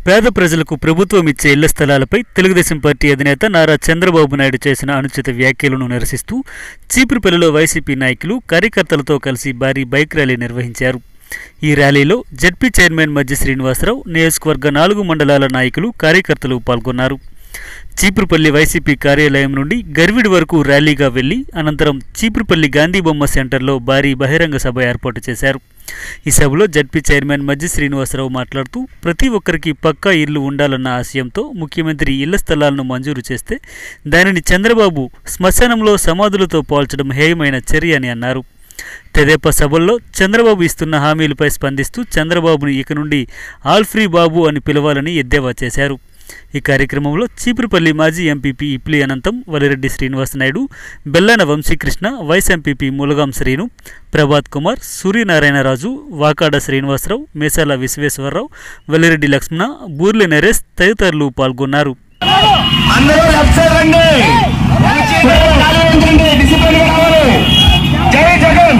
పేద ప్రజలకు ప్రభుత్వం ఇచ్చే ఇళ్ల స్థలాలపై తెలుగుదేశం పార్టీ అధినేత నారా చంద్రబాబు నాయుడు చేసిన అనుచిత వ్యాఖ్యలను నిరసిస్తూ చీపురుపల్లిలో వైసీపీ నాయకులు కార్యకర్తలతో కలిసి భారీ బైక్ ర్యాలీ నిర్వహించారు ఈ ర్యాలీలో జడ్పీ చైర్మన్ మధ్య శ్రీనివాసరావు నియోజకవర్గ నాలుగు మండలాల నాయకులు కార్యకర్తలు పాల్గొన్నారు చీపురుపల్లి వైసీపీ కార్యాలయం నుండి గర్విడి వరకు ర్యాలీగా వెళ్లి అనంతరం చీపురుపల్లి గాంధీ బొమ్మ సెంటర్లో భారీ బహిరంగ సభ ఏర్పాటు చేశారు ఈ సభలో జడ్పీ చైర్మన్ మధ్య శ్రీనివాసరావు మాట్లాడుతూ ప్రతి ఒక్కరికి పక్కా ఇల్లు ఉండాలన్న ఆశయంతో ముఖ్యమంత్రి ఇళ్ల స్థలాలను మంజూరు చేస్తే దానిని చంద్రబాబు శ్మశానంలో సమాధులతో పోల్చడం హేయమైన చర్య అని అన్నారు తెదేపా సభల్లో చంద్రబాబు ఇస్తున్న హామీలపై స్పందిస్తూ చంద్రబాబును ఇక నుండి ఆల్ ఫ్రీ బాబు అని పిలవాలని ఎద్దేవా చేశారు ఈ కార్యక్రమంలో చీపురుపల్లి మాజీ MPP Ipli Anantham Valireddy Srinivasa Naidu Bellana Vamsikrishna vice MPP Mulagam Srinu Prabhat Kumar Suryanarayanaraju Vakada Srinivasarao Mesala Visweswararao Valireddy Lakshmana Burle Naresh తదితరులు పాల్గొన్నారు అందరూ లెఫ్ట్ సైడ్ రండి ఖాళీ ఉంచండి డిసిప్లిన్ కావాలి జై జగన్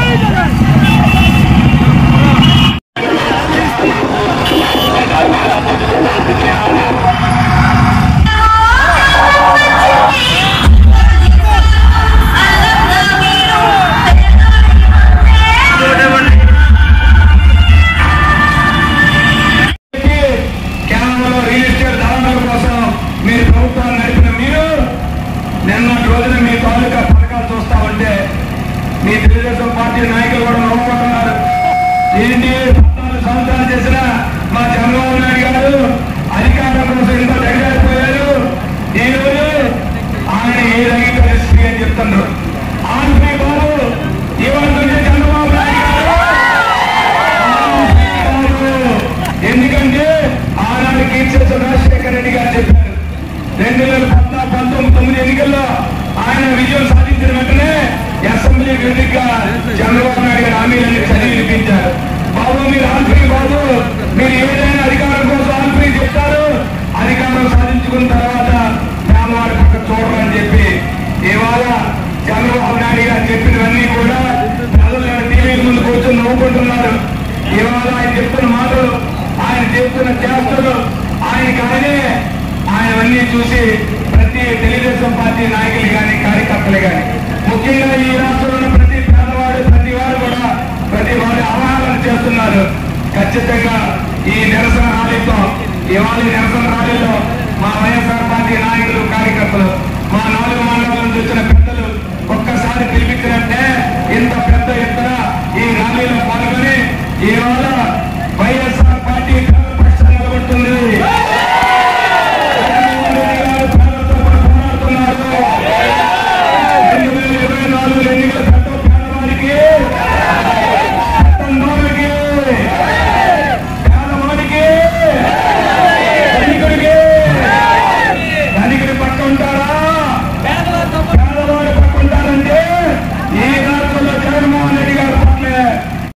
కేరళలో రియల్ ఎస్టేట్ ధరల కోసం మీరు ప్రభుత్వాన్ని నడిపిన మీరు నిన్నటి రోజున మీ తాలూకా పథకాలు చూస్తా ఉంటే మీ తెలుగుదేశం పార్టీ నాయకులు కూడా నవ్వుకుంటున్నారు ఏంటి పద్నాలుగు సంవత్సరాలు చేసిన మా చంద్రబాబు నాయుడు గారు అధికారం కోసం ఇంత దగ్గరైపోయారు ఈ రోజు ఆయన ఏ రంగ పరిస్థితి అని చెప్తున్నారు ఆంధ్రీ బాబు ఇవాళ నుంచి చంద్రబాబు నాయుడు గారు ఎందుకంటే ఆనాడు కీర్తి రాజశేఖర రెడ్డి గారు చెప్పారు రెండు వేల పద్నాలుగు పంతొమ్మిది తొమ్మిది ఎన్నికల్లో ఆయన విజయం సాధించిన వెంటనే అసెంబ్లీ వేదికగా చంద్రబాబు నాయుడు గారు హామీలన్నీ చదివి వినిపించారు బాబు మీరు ఆల్ఫీ బాబు మీరు ఏదైనా అధికారం కోసం ఆల్ఫీ చెప్తారు అధికారం సాధించుకున్న తర్వాత పేదవాడి పక్క చూడరని చెప్పి ఇవాళ చంద్రబాబు నాయుడు గారు చెప్పినవన్నీ కూడా ప్రజలు టీవీ ముందు కూర్చొని నవ్వుకుంటున్నారు ఇవాళ ఆయన చెప్తున్న మాటలు ఆయన చేస్తున్న చేష్టలు ఆయనకి ఆయనే ఆయనవన్నీ చూసి ప్రతి తెలుగుదేశం పార్టీ నాయకులు కానీ కార్యకర్తలు కానీ ముఖ్యంగా ఈ రాష్ట్రంలో ఉన్న ప్రతి పేదవాడు ప్రతి వారు కూడా ప్రతి వారి అవగాహన చేస్తున్నారు ఖచ్చితంగా ఈ నిరసన ర్యాలీతో ఇవాళ ఈ నిరసన ర్యాలీలో మా వైఎస్ఆర్ పార్టీ నాయకులు కార్యకర్తలు మా నాలుగు మండలాల నుంచి వచ్చిన పెద్దలు ఒక్కసారి పిలిపించినట్టే ఇంత పెద్ద ఎత్తున ఈ ర్యాలీలో పాల్గొని ఇవాళ వైఎస్ఆర్